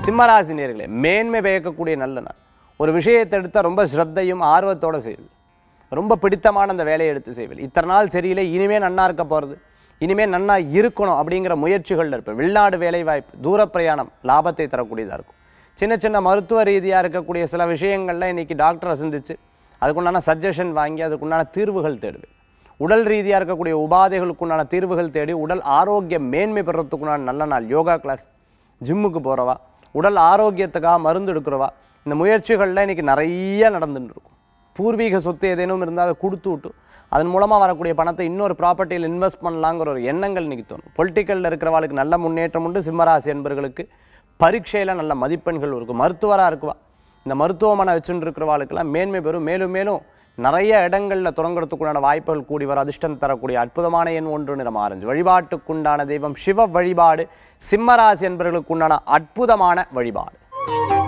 சிம்மராசி நேர்களே மேன்மை பயக்கக்கூடிய நல்ல நாள் ஒரு விஷயத்தை எடுத்தால் ரொம்ப ஸ்ரத்தையும் ஆர்வத்தோட செய்யுது ரொம்ப பிடித்தமான அந்த வேலையை எடுத்து செய்வது இத்தனை நாள் சரியில்லை இனிமே நன்னா இருக்க போகிறது இனிமே நன்னா இருக்கணும் அப்படிங்கிற முயற்சிகள் இருப்பேன் வெளிநாடு வேலை வாய்ப்பு தூர பிரயாணம் லாபத்தை தரக்கூடியதாக இருக்கும் சின்ன சின்ன மருத்துவ ரீதியாக இருக்கக்கூடிய சில விஷயங்கள்ல இன்னைக்கு டாக்டரை சந்திச்சு அதுக்குண்டான சஜஷன் வாங்கி அதுக்குண்டான தீர்வுகள் தேடுவேன் உடல் ரீதியாக இருக்கக்கூடிய உபாதைகளுக்குண்டான தீர்வுகள் தேடி உடல் ஆரோக்கியம் மேன்மை பெறத்துக்குண்டான நல்ல நாள் யோகா கிளாஸ் ஜிம்முக்கு போகிறவா உடல் ஆரோக்கியத்துக்காக மருந்து எடுக்கிறவா இந்த முயற்சிகள்லாம் இன்னைக்கு நிறைய நடந்துட்டு இருக்கும் பூர்வீக சொத்து ஏதேனும் இருந்தால் அதை கொடுத்து விட்டு அதன் மூலமாக வரக்கூடிய பணத்தை இன்னொரு ப்ராப்பர்ட்டியில் இன்வெஸ்ட் பண்ணலாங்கிற ஒரு எண்ணங்கள் இன்னைக்கு தோணும் பொலிட்டிக்கலில் இருக்கிறவாளுக்கு நல்ல முன்னேற்றம் உண்டு சிம்மராசி என்பர்களுக்கு பரீட்சையில் நல்ல மதிப்பெண்கள் இருக்கும் மருத்துவராக இருக்குவா இந்த மருத்துவமனை வச்சுட்டு இருக்கிறவாளுக்கெல்லாம் மேன்மை பெறும் மேலும் மேலும் நிறைய இடங்களில் தொடங்குறதுக்குண்டான வாய்ப்புகள் கூடி வர அதிர்ஷ்டம் தரக்கூடிய அற்புதமான எண் ஒன்று நிறம் ஆரஞ்சு வழிபாட்டுக்குண்டான தெய்வம் சிவ வழிபாடு சிம்மராசி என்பவர்களுக்குண்டான அற்புதமான வழிபாடு